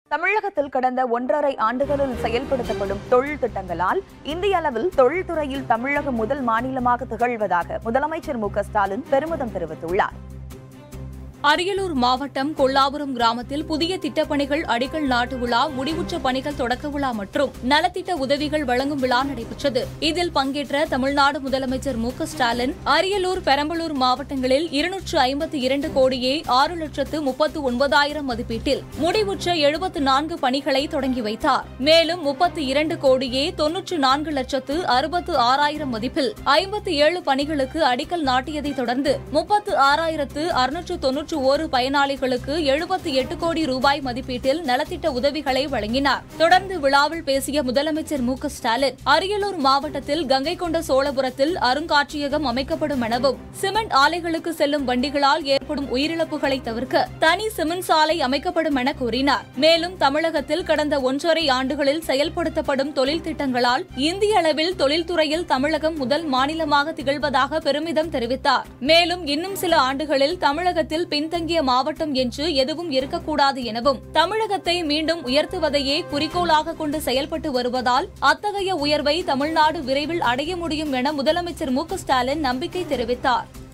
தமிழகத்தில் கடந்த ஒன்றரை ஆண்டுகளில் செயல்படுத்தப்படும் தொழில் திட்டங்களால் இந்திய அளவில் தொழில்துறையில் தமிழகம் முதல் மாநிலமாக திகழ்வதாக முதலமைச்சர் மு க ஸ்டாலின் பெருமிதம் தெரிவித்துள்ளார் அரியலூர் மாவட்டம் கொல்லாபுரம் கிராமத்தில் புதிய திட்டப்பணிகள் அடிக்கல் நாட்டு விழா முடிவுற்ற பணிகள் தொடக்க விழா மற்றும் நலத்திட்ட உதவிகள் வழங்கும் விழா நடைபெற்றது இதில் பங்கேற்ற தமிழ்நாடு முதலமைச்சர் மு க ஸ்டாலின் அரியலூர் பெரம்பலூர் மாவட்டங்களில் இருநூற்று ஐம்பத்தி இரண்டு கோடியே ஆறு லட்சத்து முப்பத்து ஒன்பதாயிரம் மதிப்பீட்டில் முடிவுற்ற எழுபத்து நான்கு பணிகளை தொடங்கி வைத்தார் மேலும் முப்பத்தி இரண்டு கோடியே தொன்னூற்று நான்கு லட்சத்து அறுபத்து ஆறாயிரம் மதிப்பில் ஐம்பத்தி ஏழு பணிகளுக்கு அடிக்கல் நாட்டியதைத் தொடர்ந்து முப்பத்து ஆறாயிரத்து அறுநூற்று தொன்னூற்று ஒரு பயனாளிகளுக்கு எழுபத்தி எட்டு கோடி ரூபாய் மதிப்பீட்டில் நலத்திட்ட உதவிகளை வழங்கினார் தொடர்ந்து விழாவில் பேசிய முதலமைச்சர் மு க ஸ்டாலின் அரியலூர் மாவட்டத்தில் கங்கை கொண்ட சோழபுரத்தில் அருங்காட்சியகம் அமைக்கப்படும் எனவும் சிமெண்ட் ஆலைகளுக்கு செல்லும் வண்டிகளால் ஏற்படும் உயிரிழப்புகளை தவிர்க்க தனி சிமெண்ட் சாலை அமைக்கப்படும் என கூறினார் மேலும் தமிழகத்தில் கடந்த ஒன்றரை ஆண்டுகளில் செயல்படுத்தப்படும் தொழில் திட்டங்களால் இந்திய அளவில் தொழில்துறையில் தமிழகம் முதல் மாநிலமாக திகழ்வதாக பெருமிதம் தெரிவித்தார் மேலும் இன்னும் சில ஆண்டுகளில் தமிழகத்தில் பின்தங்கிய மாவட்டம் என்று எதுவும் இருக்கக்கூடாது எனவும் தமிழகத்தை மீண்டும் உயர்த்துவதையே குறிக்கோளாக கொண்டு செயல்பட்டு வருவதால் அத்தகைய உயர்வை தமிழ்நாடு விரைவில் அடைய முடியும் என முதலமைச்சர் மு க ஸ்டாலின் நம்பிக்கை தெரிவித்தார்